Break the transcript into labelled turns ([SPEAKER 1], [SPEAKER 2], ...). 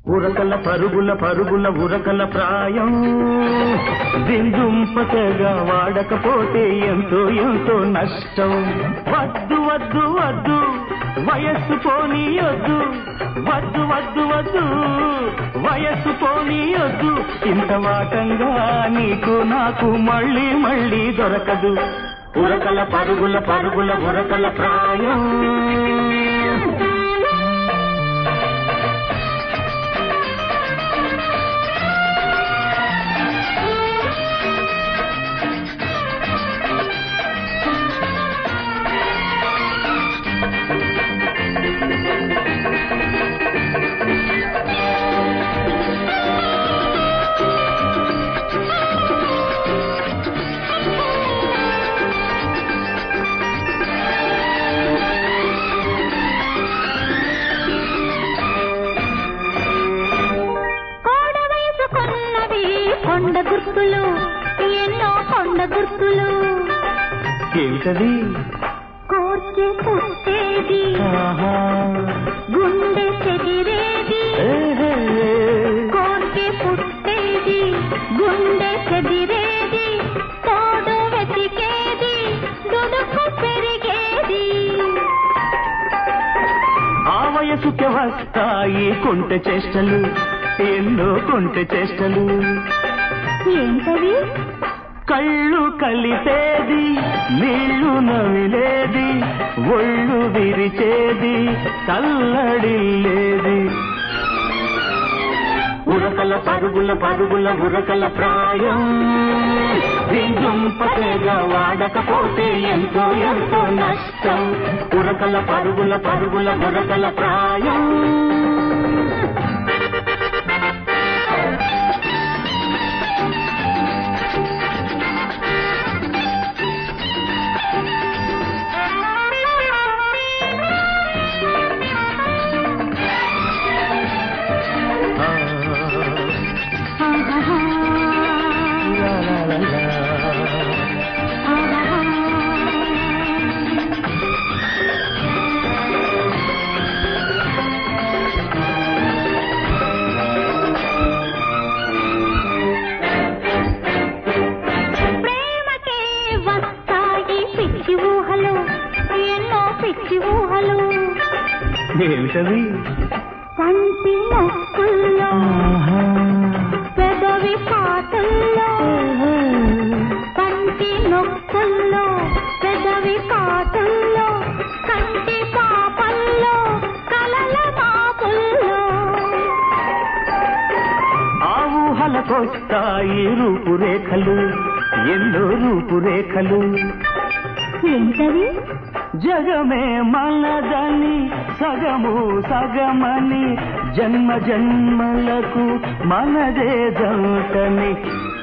[SPEAKER 1] ఉరకల పరుగుల పరుగుల ఉరకల ప్రాయం దిందుంపతగా వాడకపోతే ఎంతో ఎంతో నష్టం వద్దు వద్దు వద్దు వయస్సు పోనీయొద్దు వద్దు వద్దు వద్దు వయస్సు పోనీయొద్దు ఇంత వాటంగా నీకు నాకు మళ్ళీ మళ్ళీ దొరకదు ఉరకల పరుగుల పరుగుల ఉరకల ప్రాయం
[SPEAKER 2] కోడ వేసుకున్నవి కొండ గుర్తులు ఎన్నో కొండ గుర్తులు
[SPEAKER 1] ఏమిటది
[SPEAKER 2] కోర్కె పుట్టేది
[SPEAKER 1] ఆహా.
[SPEAKER 2] గుండె చెదిరేది
[SPEAKER 1] ఏహే.
[SPEAKER 2] కోర్కె పుట్టేది గుండె చెదిరేది తోడు వెతికేది దుడుకు పెరిగేది
[SPEAKER 1] ఆ వయసుకి వస్తాయి కొంటె చేష్టలు ఎన్నో కొంటె చేష్టలు
[SPEAKER 2] ఏంటవి
[SPEAKER 1] కళ్ళు కలిపేది నీళ్లు నవిలేది ఒళ్ళు విరిచేది తల్లడిల్లేది ఉరకల పరుగుల పరుగుల ఉరకల ప్రాయం దింజుంపగా వాడకపోతే ఎంతో ఎంతో నష్టం ఉరకల పరుగుల పరుగుల ఉరకల ప్రాయం ఆ,
[SPEAKER 2] ఆహాహా.
[SPEAKER 1] లా, లా, లా, లా.
[SPEAKER 2] ఆహాహా. ప్రేమకే వస్తాయి పిచ్చి ఊహలు ఎన్నో పిచ్చి ఊహలు
[SPEAKER 1] ఏమిటవి
[SPEAKER 2] కంటి నొక్కుల్లో
[SPEAKER 1] ఆహా.
[SPEAKER 2] పెదవి పాటల్లో కంటి నొక్కుల్లో పెదవి పాటల్లో కంటి పాపల్లో కలల మాపుల్లో
[SPEAKER 1] ఆ ఊహలకొస్తాయి రూపురేఖలు ఎన్నో రూపురేఖలు
[SPEAKER 2] ఏంటవి
[SPEAKER 1] జగమే మనదని సగము సగమని జన్మ జన్మలకు మనదే జంటని